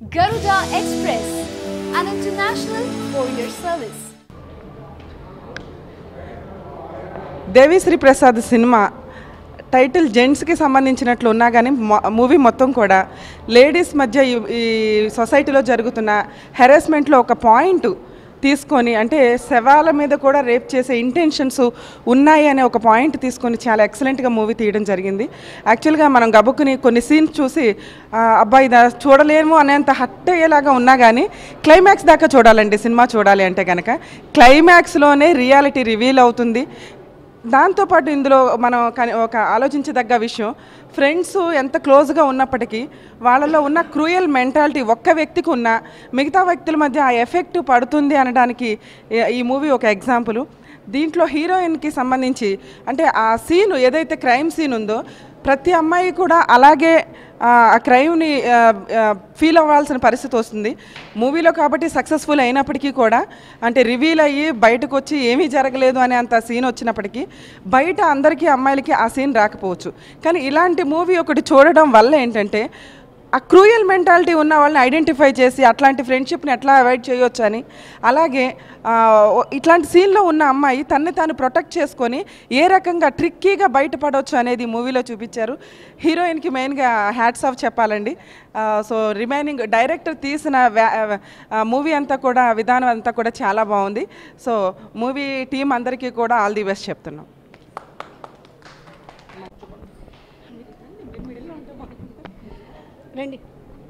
Garuda Express, an international courier service. Devi Sri Prasad సినిమా title జెంట్స్కి సంబంధించినట్లు ఉన్నా కానీ మూవీ మొత్తం కూడా లేడీస్ మధ్య ఈ- ఈ సొసైటీలో జరుగుతున్న హెరాస్మెంట్లో ఒక పాయింట్ తీసుకొని అంటే శవాల మీద కూడా రేప్ చేసే ఇంటెన్షన్స్ ఉన్నాయి అనే ఒక పాయింట్ తీసుకొని చాలా ఎక్సలెంట్గా మూవీ తీయడం జరిగింది యాక్చువల్గా మనం గబుక్కుని కొన్ని సీన్స్ చూసి ఆ, అబ్బాయి ఇది చూడలేము అనేంత హట్ అయ్యేలాగా ఉన్నా కానీ క్లైమాక్స్ దాకా చూడాలండి సినిమా చూడాలి అంటే కనుక క్లైమాక్స్లోనే రియాలిటీ రివీల్ అవుతుంది దాంతోపాటు ఇందులో మనం కని- ఒక ఆలోచించదగ్గ విషయం ఫ్రెండ్స్ ఎంత క్లోజ్గా ఉన్నప్పటికీ వాళ్ళలో ఉన్న క్రూయల్ మెంటాలిటీ ఒక్క వ్యక్తికి ఉన్న మిగతా వ్యక్తుల మధ్య ఆ ఎఫెక్ట్ పడుతుంది అనడానికి ఈ- ఈ మూవీ ఒక ఎగ్జాంపుల్ దీంట్లో హీరోయిన్కి సంబంధించి అంటే ఆ సీన్ ఏదైతే క్రైమ్ సీన్ ఉందో ప్రతి అమ్మాయి కూడా అలాగే ఆ క్రైమ్ని ఫీల్ అవ్వాల్సిన పరిస్థితి వస్తుంది మూవీలో కాబట్టి సక్సెస్ఫుల్ అయినప్పటికీ కూడా అంటే రివీల్ అయ్యి బయటకు వచ్చి ఏమీ జరగలేదు అనే అంత సీన్ వచ్చినప్పటికీ బయట అందరికీ అమ్మాయిలకి ఆ సీన్ రాకపోవచ్చు కానీ ఇలాంటి మూవీ ఒకటి చూడడం వల్ల ఏంటంటే ఆ క్రూయల్ మెంటాలిటీ ఉన్న వాళ్ళని ఐడెంటిఫై చేసి అట్లాంటి ఫ్రెండ్షిప్ని ఎట్లా అవాయిడ్ చేయొచ్చు అని అలాగే ఆ, ఓ- ఇట్లాంటి సీన్లో ఉన్న అమ్మాయి తన్ని తాను ప్రొటెక్ట్ చేసుకొని ఏ రకంగా ట్రిక్కీగా బయటపడవచ్చు అనేది ఈ మూవీలో చూపించారు హీరోయిన్కి మెయిన్గా హ్యాట్స్ ఆఫ్ చెప్పాలండి ఆ, సో రిమైనింగ్ డైరెక్టర్ తీసిన మూవీ అంతా కూడా విధానం అంతా కూడా చాలా బాగుంది సో మూవీ టీం అందరికీ కూడా ఆల్ ది బెస్ట్ చెప్తున్నాం రండి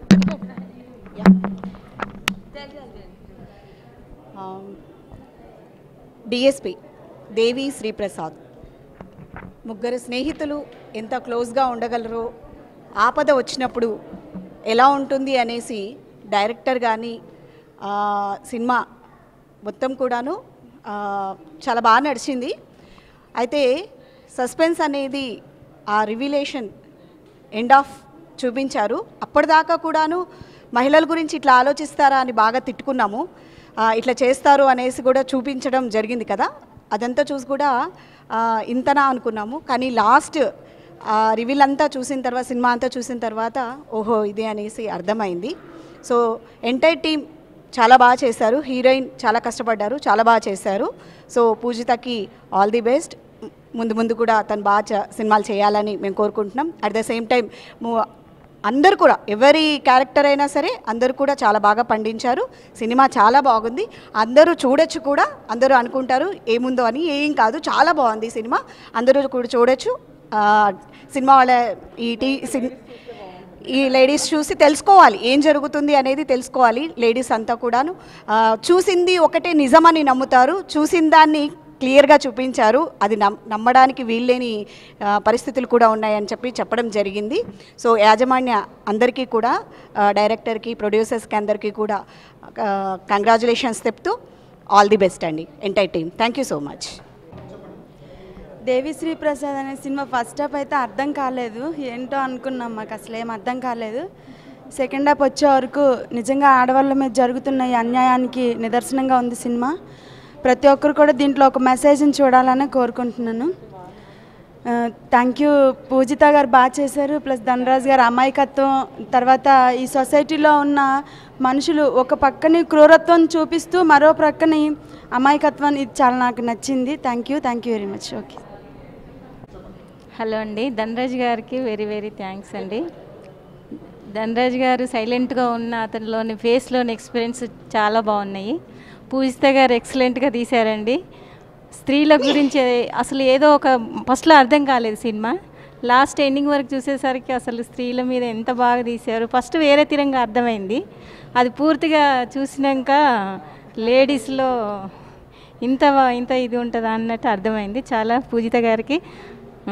డిఎస్పి దేవి శ్రీప్రసాద్ ముగ్గురు స్నేహితులు ఎంత క్లోజ్గా ఉండగలరో ఆపద వచ్చినప్పుడు ఎలా ఉంటుంది అనేసి డైరెక్టర్ కానీ ఆ, సినిమా మొత్తం కూడాను ఆ, చాలా బాగా నడిచింది అయితే సస్పెన్స్ అనేది ఆ రివిలేషన్ ఎండ్ ఆఫ్ చూపించారు అప్పటిదాకా కూడాను మహిళల గురించి ఇట్లా ఆలోచిస్తారా అని బాగా తిట్టుకున్నాము ఆ, ఇట్లా చేస్తారు అనేసి కూడా చూపించడం జరిగింది కదా అదంతా చూసి కూడా ఆ, ఇంతనా అనుకున్నాము కానీ లాస్ట్ రివీల్ అంతా చూసిన తర్వాత సినిమా అంతా చూసిన తర్వాత ఓహో ఇదే అనేసి అర్థమైంది సో ఎంటైర్ టీం చాలా బాగా చేశారు హీరోయిన్ చాలా కష్టపడ్డారు చాలా బాగా చేశారు సో పూజితకి ఆల్ ది బెస్ట్ ముందు ముందు కూడా తను బాగా చ- సినిమాలు చేయాలని మేము కోరుకుంటున్నాం అట్ ద సేమ్ టైం అందరు కూడా ఎవరి క్యారెక్టర్ అయినా సరే అందరూ కూడా చాలా బాగా పండించారు సినిమా చాలా బాగుంది అందరూ చూడొచ్చు కూడా అందరూ అనుకుంటారు ఏముందో అని ఏం కాదు చాలా బాగుంది సినిమా అందరూ కూడా చూడొచ్చు ఆ, సినిమా వాళ్ళ ఈ టీ సిన్- ఈ లేడీస్ చూసి తెలుసుకోవాలి ఏం జరుగుతుంది అనేది తెలుసుకోవాలి లేడీస్ అంతా కూడాను ఆ, చూసింది ఒకటే నిజమని నమ్ముతారు చూసిన దాన్ని క్లియర్గా చూపించారు అది నమ్ నమ్మడానికి వీల్లేని ఆ, పరిస్థితులు కూడా ఉన్నాయని చెప్పి చెప్పడం జరిగింది సో యాజమాన్య అందరికీ కూడా ఆ, డైరెక్టర్కి ప్రొడ్యూసర్స్కి అందరికీ కూడా కంగ్రాచులేషన్స్ చెప్తూ ఆల్ ది బెస్ట్ అండి entire team thank you so much Devi Sri Prasad అనే సినిమా ఫస్ట్ హాఫ్ అయితే అర్థం కాలేదు ఏంటో అనుకున్నాం మాకు అసలు ఏం అర్థం కాలేదు సెకండ్ హాఫ్ వచ్చే వరకు నిజంగా ఆడవాళ్ళ మీద జరుగుతున్న ఈ అన్యాయానికి నిదర్శనంగా ఉంది సినిమా ప్రతి ఒక్కరు కూడా దీంట్లో ఒక మెసేజ్ని చూడాలని కోరుకుంటున్నాను థ్యాంక్ యూ పూజిత గారు బాగా చేశారు ప్లస్ ధనరాజ్ గారు అమాయకత్వం తర్వాత ఈ సొసైటీలో ఉన్న మనుషులు ఒక పక్కని క్రూరత్వం చూపిస్తూ మరో ప్రక్కని అమాయకత్వం ఇది చాలా నాకు నచ్చింది thank you thank you very much okay hello అండి ధనరాజ్ గారికి వెరీ వెరీ థ్యాంక్స్ అండి ధనరాజ్ గారు సైలెంట్గా ఉన్న అతనిలోని ఫేస్లోని ఎక్స్పీరియన్స్ చాలా బాగున్నాయి పూజిత గారు ఎక్సలెంట్గా తీశారండి స్త్రీల గురించి అసలు ఏదో ఒక ఫస్ట్లో అర్థం కాలేదు సినిమా లాస్ట్ ఎండింగ్ వరకు చూసేసరికి అసలు స్త్రీల మీద ఎంత బాగా తీశారు ఫస్ట్ వేరే తీరంగా అర్థమైంది అది పూర్తిగా చూసినాక లేడీస్లో ఇంత వా- ఇంత ఇది ఉంటుందా అన్నట్టు అర్థమైంది చాలా పూజిత గారికి ఆ,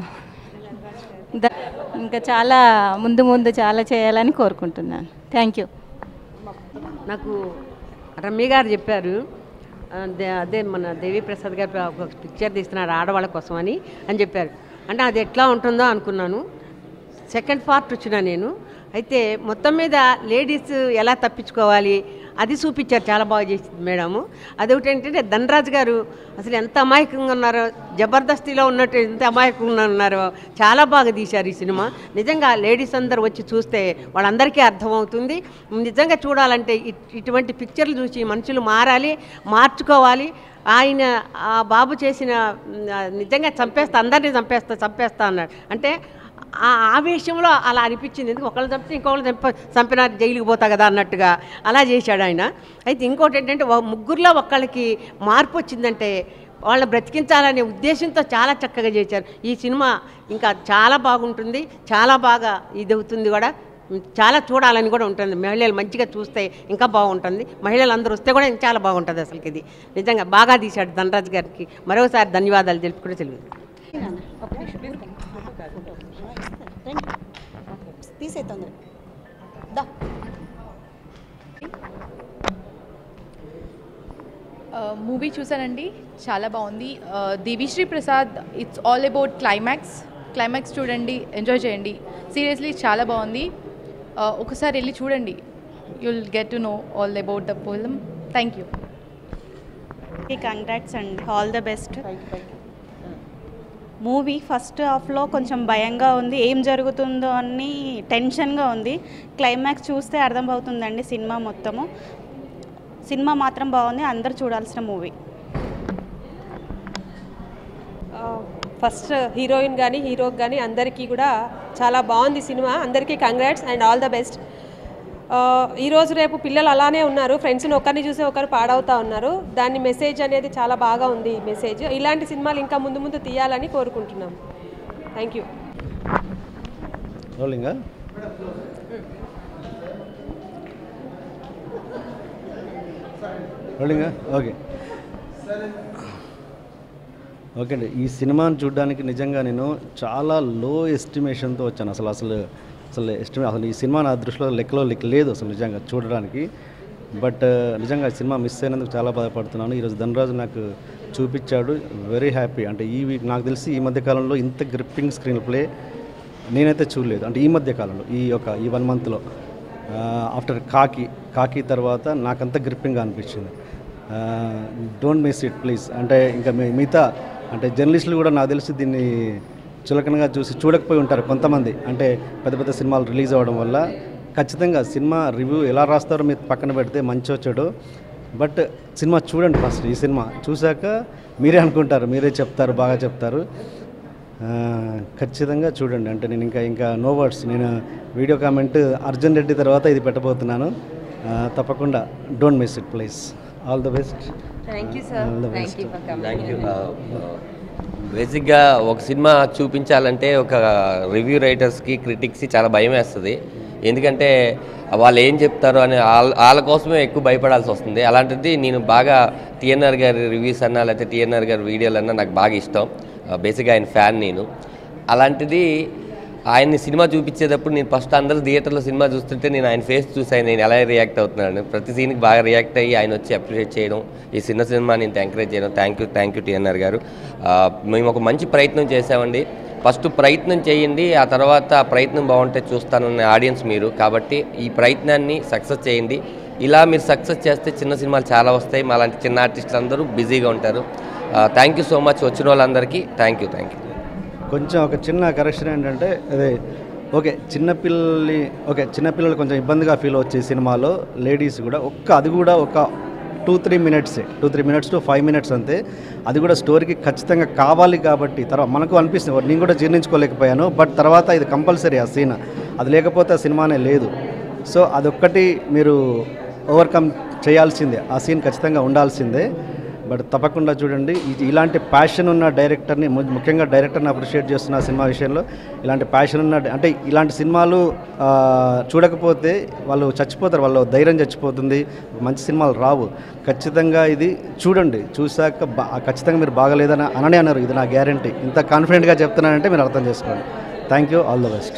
ద- ఇంకా చాలా ముందు ముందు చాలా చేయాలని కోరుకుంటున్నాను థ్యాంక్ యూ నాకు రమ్య గారు చెప్పారు ఆ, దే- అదే మన దేవి ప్రసాద్ గారు ఒక పిక్చర్ తీస్తున్నారు ఆడవాళ్ళ కోసం అని అని చెప్పారు అంటే అది ఎట్లా ఉంటుందో అనుకున్నాను సెకండ్ పార్ట్ వచ్చిన నేను అయితే మొత్తం మీద లేడీస్ ఎలా తప్పించుకోవాలి అది చూపించారు చాలా బాగా చేసింది మేడము అదొకటి ధనరాజు గారు అసలు ఎంత అమాయకంగా ఉన్నారో జబర్దస్తిలో ఉన్నట్టు ఎంత అమాయకంగా ఉన్నారో చాలా బాగా తీశారు ఈ సినిమా నిజంగా లేడీస్ అందరు వచ్చి చూస్తే వాళ్ళందరికీ అర్థమవుతుంది నిజంగా చూడాలంటే ఇట్- ఇటువంటి పిక్చర్లు చూసి మనుషులు మారాలి మార్చుకోవాలి ఆయన ఆ బాబు చేసిన మ్, ఆ, నిజంగా చంపేస్తా అందరినీ చంపేస్తా చంపేస్తా అన్నాడు అంటే ఆ ఆవేశంలో అలా అనిపించింది ఎందుకు ఒకళ్ళు చంపితే ఇంకొకళ్ళు చంప చంపిన జైలుకి పోతా కదా అన్నట్టుగా అలా చేశాడు ఆయన అయితే ఇంకోటి ఏంటంటే ఓ ముగ్గురులో ఒక్కళ్ళకి మార్పు వచ్చిందంటే వాళ్ళని బ్రతికించాలనే ఉద్దేశంతో చాలా చక్కగా చేశారు ఈ సినిమా ఇంకా చాలా బాగుంటుంది చాలా బాగా ఇది అవుతుంది కూడా చాలా చూడాలని కూడా ఉంటుంది మహిళలు మంచిగా చూస్తే ఇంకా బాగుంటుంది మహిళలు అందరూ వస్తే కూడా ఇంకా చాలా బాగుంటుంది అసలుకి ఇది నిజంగా బాగా తీశాడు ధనరాజ్ గారికి మరోసారి ధన్యవాదాలు తెలుపుకుంటూ తెలియదు తీసే తొందర దా మూవీ చూసానండి చాలా బాగుంది Devi Sri Prasad it's all about climax climax చూడండి ఎంజాయ్ చేయండి సీరియస్లీ చాలా బాగుంది Uh, ఒకసారి వెళ్ళి చూడండి you'll get to know all about the film thank you congrats అండి all the best movie first హాఫ్లో కొంచెం భయంగా ఉంది ఏం జరుగుతుందో అని టెన్షన్గా ఉంది క్లైమాక్స్ చూస్తే అర్థమవుతుందండి సినిమా మొత్తము సినిమా మాత్రం బాగుంది అందరు చూడాల్సిన మూవీ ఫస్ట్ హీరోయిన్ కానీ హీరోకి కానీ అందరికీ కూడా చాలా బాగుంది సినిమా అందరికీ congrats and all the best ఈరోజు రేపు పిల్లలు అలానే ఉన్నారు ఫ్రెండ్స్ని ఒకరిని చూసి ఒకరు పాడవుతా ఉన్నారు దాని మెసేజ్ అనేది చాలా బాగా ఉంది ఈ మెసేజ్ ఇలాంటి సినిమాలు ఇంకా ముందు ముందు తీయాలని కోరుకుంటున్నాం థ్యాంక్ యూ రోలింగా రోలింగా ఓకే ఓకే అండి ఈ సినిమాని చూడడానికి నిజంగా నేను చాలా లో ఎస్టిమేషన్తో వచ్చాను అసలు అసలు అసలు ఎస్టిమే అసలు ఈ సినిమా నా దృష్టిలో లెక్కలో లెక్క లేదు అసలు నిజంగా చూడడానికి బట్ నిజంగా ఈ సినిమా మిస్ అయినందుకు చాలా బాధపడుతున్నాను ఈరోజు ధనరాజు నాకు చూపించాడు వెరీ హ్యాపీ అంటే ఈ వీ- నాకు తెలిసి ఈ మధ్య కాలంలో ఇంత గ్రిప్పింగ్ స్క్రీన్ ప్లే నేనైతే చూడలేదు అంటే ఈ మధ్య కాలంలో ఈ ఒక ఈ వన్ మంత్లో ఆఫ్టర్ కాకి కాకి తర్వాత నాకంత గ్రిప్పింగ్గా అనిపించింది డోంట్ మిస్ ఇట్ ప్లీజ్ అంటే ఇంకా మీ- మిగతా అంటే జర్నలిస్టులు కూడా నాకు తెలిసి దీన్ని చులకనగా చూసి చూడకపోయి ఉంటారు కొంతమంది అంటే పెద్ద పెద్ద సినిమాలు రిలీజ్ అవ్వడం వల్ల ఖచ్చితంగా సినిమా రివ్యూ ఎలా రాస్తారో మీరు పక్కన పెడితే మంచి వచ్చాడు బట్ సినిమా చూడండి ఫస్ట్ ఈ సినిమా చూశాక మీరే అనుకుంటారు మీరే చెప్తారు బాగా చెప్తారు ఆ, ఖచ్చితంగా చూడండి అంటే నేను ఇంకా ఇంకా నో వర్డ్స్ నేను వీడియో కామెంట్ అర్జున్ రెడ్డి తర్వాత ఇది పెట్టబోతున్నాను ఆ, తప్పకుండా don't miss it please all the best thank you All the best. Thank you బేసిక్గా ఒక సినిమా చూపించాలంటే ఒక రివ్యూ రైటర్స్కి క్రిటిక్స్కి చాలా భయం వేస్తుంది ఎందుకంటే వాళ్ళు ఏం చెప్తారో అని వాళ్ళ వాళ్ళ కోసమే ఎక్కువ భయపడాల్సి వస్తుంది అలాంటిది నేను బాగా టీఎన్ఆర్ గారి రివ్యూస్ అన్నా లేకపోతే టీఎన్ఆర్ గారి వీడియోలు అన్నా నాకు బాగా ఇష్టం బేసిక్గా ఆయన ఫ్యాన్ నేను అలాంటిది ఆయన్ని సినిమా చూపించేటప్పుడు నేను ఫస్ట్ అందరూ థియేటర్లో సినిమా చూస్తుంటే నేను ఆయన ఫేస్ చూసాను నేను ఎలా రియాక్ట్ అవుతున్నాను ప్రతి సీన్కి బాగా రియాక్ట్ అయ్యి ఆయన వచ్చి అప్రిషియేట్ చేయడం ఈ చిన్న సినిమా నేను ఎంకరేజ్ చేయడం thank you thank you TNR garu ఆ, మేము ఒక మంచి ప్రయత్నం చేసామండి ఫస్ట్ ప్రయత్నం చేయండి ఆ తర్వాత ఆ ప్రయత్నం బాగుంటే చూస్తానన్న ఆడియన్స్ మీరు కాబట్టి ఈ ప్రయత్నాన్ని సక్సెస్ చేయండి ఇలా మీరు సక్సెస్ చేస్తే చిన్న సినిమాలు చాలా వస్తాయి మా లాంటి చిన్న ఆర్టిస్టులు అందరూ బిజీగా ఉంటారు థ్యాంక్ యూ సో మచ్ వచ్చిన వాళ్ళందరికీ థ్యాంక్ యూ థ్యాంక్ యూ కొంచెం ఒక చిన్న కరెక్షన్ ఏంటంటే అదే ఓకే చిన్నపిల్లల్ని ఓకే చిన్నపిల్లలు కొంచెం ఇబ్బందిగా ఫీల్ వచ్చే సినిమాలో లేడీస్ కూడా ఒక్క అది కూడా ఒక టూ త్రీ మినిట్సే two three minutes to five minutes అంతే అది కూడా స్టోరీకి ఖచ్చితంగా కావాలి కాబట్టి తర్వాత మనకు అనిపిస్తుంది నేను కూడా జీర్ణించుకోలేకపోయాను బట్ తర్వాత ఇది కంపల్సరీ ఆ సీన్ అది లేకపోతే ఆ సినిమానే లేదు సో అదొక్కటి మీరు ఓవర్కమ్ చేయాల్సిందే ఆ సీన్ ఖచ్చితంగా ఉండాల్సిందే బట్ తప్పకుండా చూడండి ఇది ఇలాంటి ప్యాషన్ ఉన్న డైరెక్టర్ని ము- ముఖ్యంగా డైరెక్టర్ని అప్రిషియేట్ చేస్తున్న సినిమా విషయంలో ఇలాంటి ప్యాషన్ ఉన్న అంటే ఇలాంటి సినిమాలు ఆ, చూడకపోతే వాళ్ళు చచ్చిపోతారు వాళ్ళ ధైర్యం చచ్చిపోతుంది మంచి సినిమాలు రావు ఖచ్చితంగా ఇది చూడండి చూశాక బా ఖచ్చితంగా మీరు బాగలేదని అననే అన్నారు ఇది నా గ్యారంటీ ఇంత కాన్ఫిడెంట్గా చెప్తున్నానంటే మీరు అర్థం చేసుకోండి thank you all the best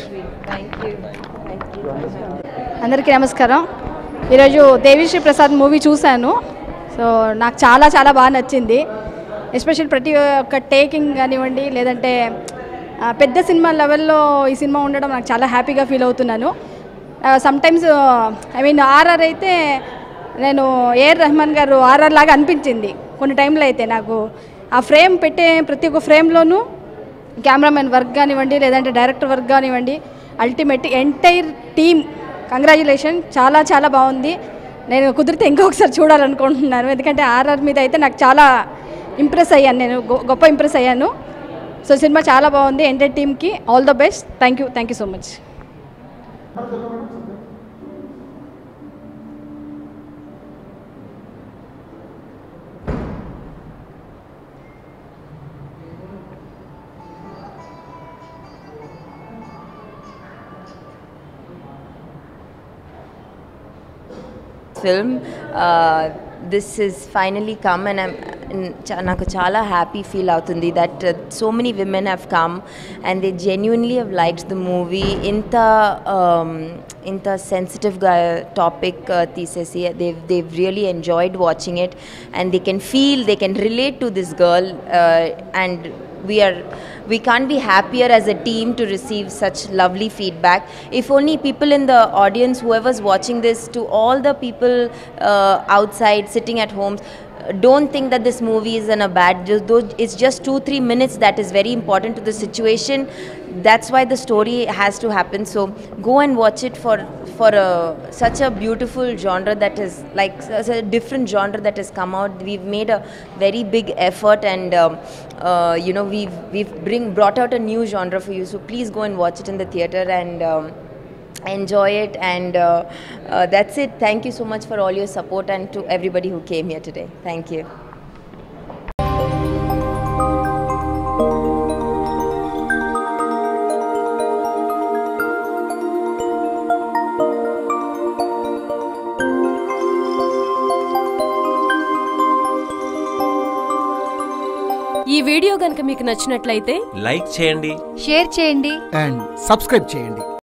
అందరికీ నమస్కారం ఈరోజు దేవిశ్రీ ప్రసాద్ మూవీ చూశాను సో నాకు చాలా చాలా బాగా నచ్చింది ఎస్పెషల్ ప్రతి ఒక్క టేకింగ్ కానివ్వండి లేదంటే ఆ, పెద్ద సినిమా లెవెల్లో ఈ సినిమా ఉండడం నాకు చాలా హ్యాపీగా ఫీల్ అవుతున్నాను sometimes I mean RR అయితే నేను ఏఆర్ రెహమాన్ గారు ఆర్ఆర్ లాగా అనిపించింది కొన్ని టైంలో అయితే నాకు ఆ ఫ్రేమ్ పెట్టే ప్రతి ఒక్క ఫ్రేమ్లోనూ కెమెరామెన్ వర్క్ కానివ్వండి లేదంటే డైరెక్టర్ వర్క్ కానివ్వండి అల్టిమేట్ ఎంటైర్ టీమ్ కంగ్రాచులేషన్ చాలా చాలా బాగుంది నేను కుదిరితే ఇంకొకసారి చూడాలనుకుంటున్నాను ఎందుకంటే ఆర్ఆర్ మీద అయితే నాకు చాలా ఇంప్రెస్ అయ్యాను నేను గొ- గొప్ప ఇంప్రెస్ అయ్యాను సో సినిమా చాలా బాగుంది ఎంటర్ టీమ్కి all the best thank you thank you so much film. Uh, this is finally come and I'm చ- నాకు చాలా హ్యాపీ ఫీల్ అవుతుంది that so many women have come and they genuinely have likes the movie ఇంత um, ఇంత సెన్సిటివ్గా topic తీసేసి they they really enjoyed watching it and they can feel they can relate to this girl and we are we can't be happier as a team to receive such lovely feedback if only people in the audience whoever's watching this to all the people uh, outside sitting at home don't think that this movie is in a bad just though it's just 2 3 minutes that is very important to the situation that's why the story has to happen so go and watch it for for a, such a beautiful genre that is like such a different genre that has come out we've made a very big effort and um, uh, you know we've we've bring brought out a new genre for you so please go and watch it in the theater and um, enjoy it and uh, uh, that's it thank you so much for all your support and to everybody who came here today thank you ఈ video గనుక మీకు నచ్చినట్లయితే like చేయండి share చేయండి and subscribe చేయండి